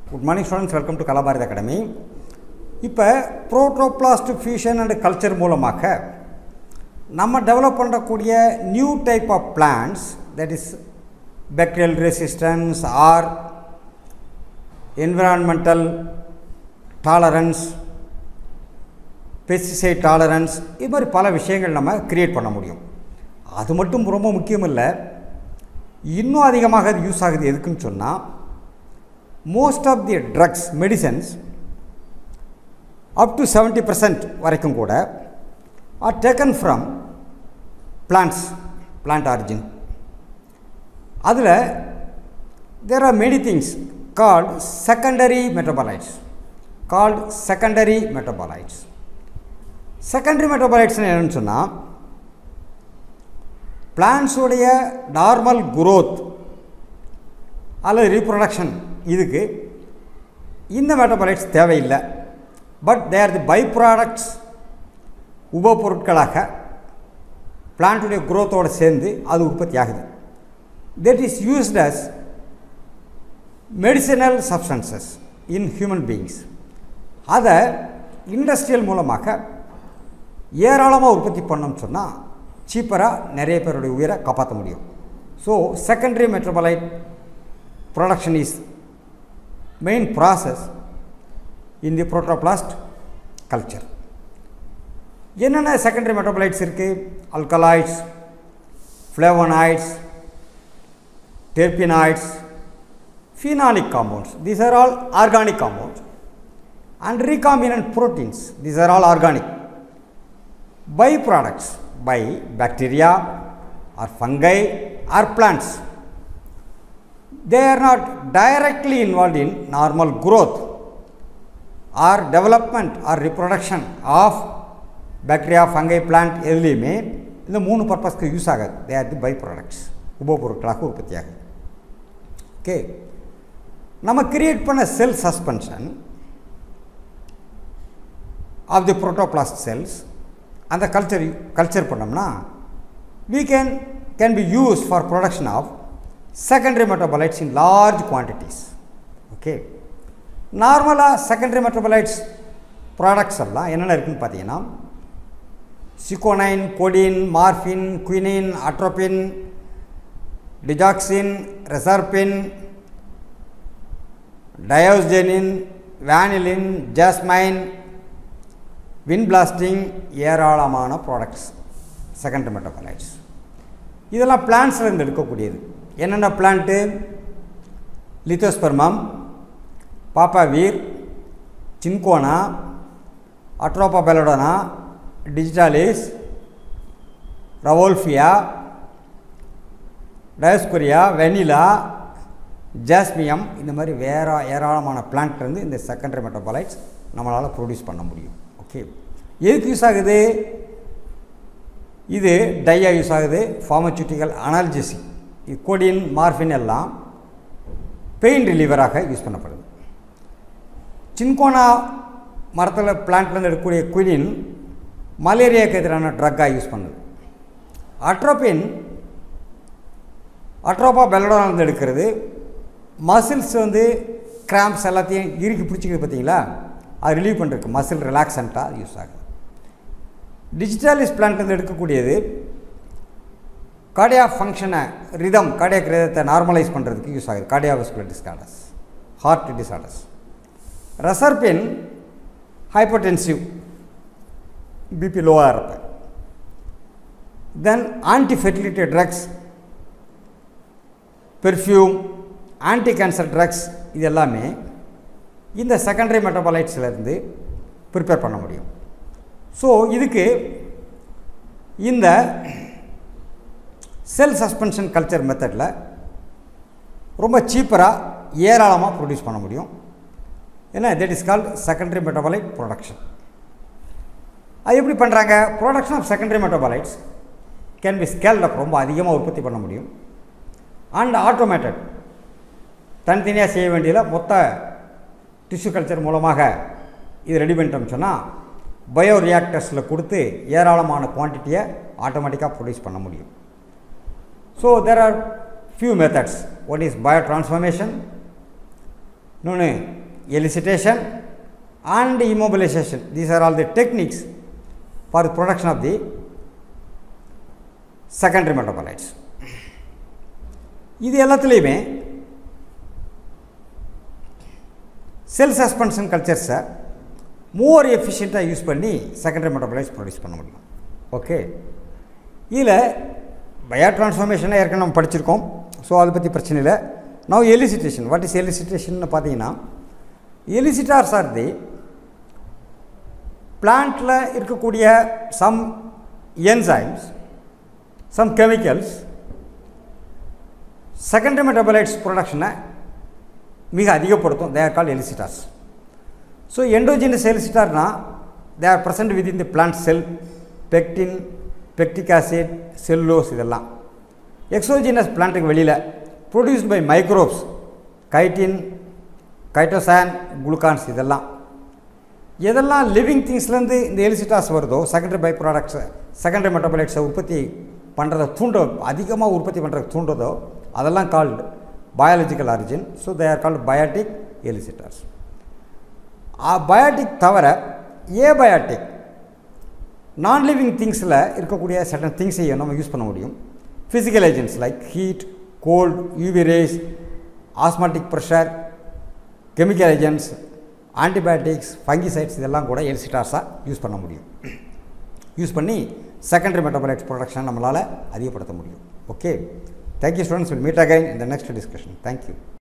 Good morning students welcome to Kalabharathi academy இப்போ protoplast fusion and culture மூலமாக நம்ம develop பண்ணக்கூடிய new type of plants that is bacterial resistance or environmental tolerance pesticide tolerance இது மாதிரி பல விஷயங்கள் நம்ம கிரியேட் பண்ண முடியும் அது மட்டும் ரொம்ப முக்கியம் இல்லை இன்னும் அதிகமாக அது யூஸ் ஆகுது எதுக்குன்னு சொன்னால் most of the drugs medicines up to seventy percent வரைக்கும் கூட are taken from plants plant origin அதில் there are many things called secondary metabolites called secondary metabolites secondary மெட்டபாலைட்ஸ்னு என்னென்னு சொன்னால் பிளான்ஸுடைய நார்மல் குரோத் அல்லது ரீப்ரொடக்ஷன் இதுக்கு இந்த மெட்டபாலைட்ஸ் தேவையில்லை but they are the byproducts உபப்பொருட்களாக பிளான்ட்டுடைய குரோத்தோடு சேர்ந்து அது உற்பத்தி ஆகுது that is used as medicinal substances in human beings அதை இண்டஸ்ட்ரியல் மூலமாக ஏராளமாக உற்பத்தி பண்ணோம்னு சொன்னால் சீப்பராக நிறைய பேருடைய உயிரை காப்பாற்ற முடியும் so secondary metabolite production is main process in the protoplast culture என்னென்ன செகண்டரி மெட்டோபலைட்ஸ் இருக்குது alkaloids flavonoids terpenoids phenolic compounds these are all organic compounds and recombinant proteins these are all organic byproducts by bacteria or fungi or plants they are not directly involved in normal growth or development or reproduction of bacteria fungi plant எதுலேயுமே இந்த மூணு பர்பஸ்க்கு use ஆகாது they are the byproducts உபப்பொருட்களாக உற்பத்தி ஆகுது okay நம்ம create பண்ண cell suspension of the protoplast cells அந்த கல்ச்சர் கல்ச்சர் பண்ணோம்னா we can can be used for production of secondary metabolites in large quantities okay நார்மலாக செகண்டரி மெட்டபாலைட்ஸ் ப்ராடக்ட்ஸ் எல்லாம் என்னென்ன இருக்குன்னு பார்த்தீங்கன்னா shikonin codeine morphine quinine atropine digoxin reserpine diosgenin vanillin jasmine vinblastine ஏராளமான products secondary metabolites இதெல்லாம் பிளான்ட்ஸ்லேருந்து எடுக்கக்கூடியது என்னென்ன plant Lithospermum Papaver Cinchona Atropa belladonna Digitalis Rauwolfia Dioscorea vanilla Jasminum இந்த மாதிரி வேற ஏராளமான பிளான்ட்லேருந்து இந்த செகண்டரி மெட்டபாலைட்ஸ் நம்மளால் ப்ரொடியூஸ் பண்ண முடியும் ஓகே எதுக்கு யூஸ் ஆகுது இது டையா யூஸ் ஆகுது ஃபார்மசூட்டிக்கல் அனால்ஜெசி இது கோடின் மார்ஃபின் எல்லாம் பெயின் ரிலீவராக யூஸ் பண்ணப்படுது சின்கோனா மரத்தில் பிளான்ட்லேருந்து எடுக்கக்கூடிய குயினின் மலேரியாவுக்கு எதிரான ட்ரக்காக யூஸ் பண்ணுது அட்ரோபின் அட்ரோபா பெல்லடோனாலேருந்து எடுக்கிறது மசில்ஸ் வந்து கிராம்ப்ஸ் எல்லாத்தையும் இறுக்கி பிடிச்சிக்கிறது பார்த்தீங்களா அது ரிலீவ் பண்ணுறதுக்கு மசில் ரிலாக்ஸண்ட்டாக யூஸ் ஆகுது டிஜிட்டலிஸ் பிளான்ட்லேருந்து எடுக்கக்கூடியது கார்டியா ஃபங்க்ஷனை ரிதம் கார்டியாக் ரிதத்தை நார்மலைஸ் பண்ணுறதுக்கு யூஸ் ஆகுது cardiovascular disorders heart disorders reserpine hypotensive BP லோவாக இருப்பேன் then anti fertility drugs perfume anti cancer drugs இது எல்லாமே இந்த செகண்டரி மெட்டபாலைட்ஸ்லேருந்து ப்ரிப்பேர் பண்ண முடியும் ஸோ இதுக்கு இந்த செல் சஸ்பென்ஷன் கல்ச்சர் மெத்தடில் ரொம்ப சீப்பராக ஏராளமாக ப்ரொடியூஸ் பண்ண முடியும் ஏன்னா that is called secondary metabolite production அது எப்படி பண்ணுறாங்க production of secondary metabolites can be scaled up ரொம்ப அதிகமாக உற்பத்தி பண்ண முடியும் அண்ட் ஆட்டோமேட்டட் தனித்தனியாக செய்ய வேண்டியதில்லை மொத்த டிஷ்யூ கல்ச்சர் மூலமாக இது ரெடி பண்ணிட்டோம்னு சொன்னால் பயோ ரியாக்டர்ஸில் கொடுத்து ஏராளமான குவான்டிட்டியை ஆட்டோமேட்டிக்காக ப்ரொடியூஸ் பண்ண முடியும் so there are few methods. One is biotransformation, இன்னொன்று elicitation and immobilization these are all the techniques for production of the secondary metabolites இது எல்லாத்துலேயுமே செல் சஸ்பென்ஷன் கல்ச்சர்ஸை மோர் எஃபிஷியண்ட்டாக யூஸ் பண்ணி செகண்டரி மெட்டபாலைட்ஸ் ப்ரொடியூஸ் பண்ண முடியும் ஓகே இதில் பயோ டிரான்ஸ்ஃபார்மேஷனை ஏற்கனவே நம்ம படிச்சிருக்கோம் ஸோ அதை பற்றி பிரச்சனை இல்லை now elicitation what is elicitation பார்த்தீங்கன்னா எலிசிட்டார்ஸ் ஆர் தி பிளான்ட்டில் இருக்கக்கூடிய some enzymes some chemicals secondary metabolites ப்ரொடக்ஷனை மிக அதிகப்படுத்தும் they are call elicitors so endogenous எலிசிட்டார்னா they are present with the plant cell pectin pectic acid cellulose இதெல்லாம் exogenous பிளான்ட்டுக்கு வெளியில் produced by microbes chitin chitosan glucans இதெல்லாம் எதெல்லாம் லிவிங் திங்ஸ்லேருந்து இந்த எலிசிட்டாஸ் வருதோ செகண்டரி பை ப்ராடக்ட்ஸை செகண்டரி மெட்டபாலைட்ஸை உற்பத்தி பண்ணுறதை தூண்ட அதிகமாக உற்பத்தி பண்ணுறதை தூண்டுறதோ அதெல்லாம் called biological origin so they are called biotic elicitors biotic தவிர ஏபயாட்டிக் நான் லிவிங் திங்ஸில் இருக்கக்கூடிய சட்டன் திங்ஸையும் நம்ம யூஸ் பண்ண முடியும் physical agents like heat cold UV rays osmotic pressure chemical agents antibiotics fungicides இதெல்லாம் கூட எல்சிட்டார்ஸாக யூஸ் பண்ண முடியும் யூஸ் பண்ணி செகண்டரி மெட்டபாலைட்ஸ் ப்ரொடக்ஷன் நம்மளால் அதிகப்படுத்த முடியும் okay thank you students will meet again இந்த நெக்ஸ்ட் டிஸ்கஷன் தேங்க்யூ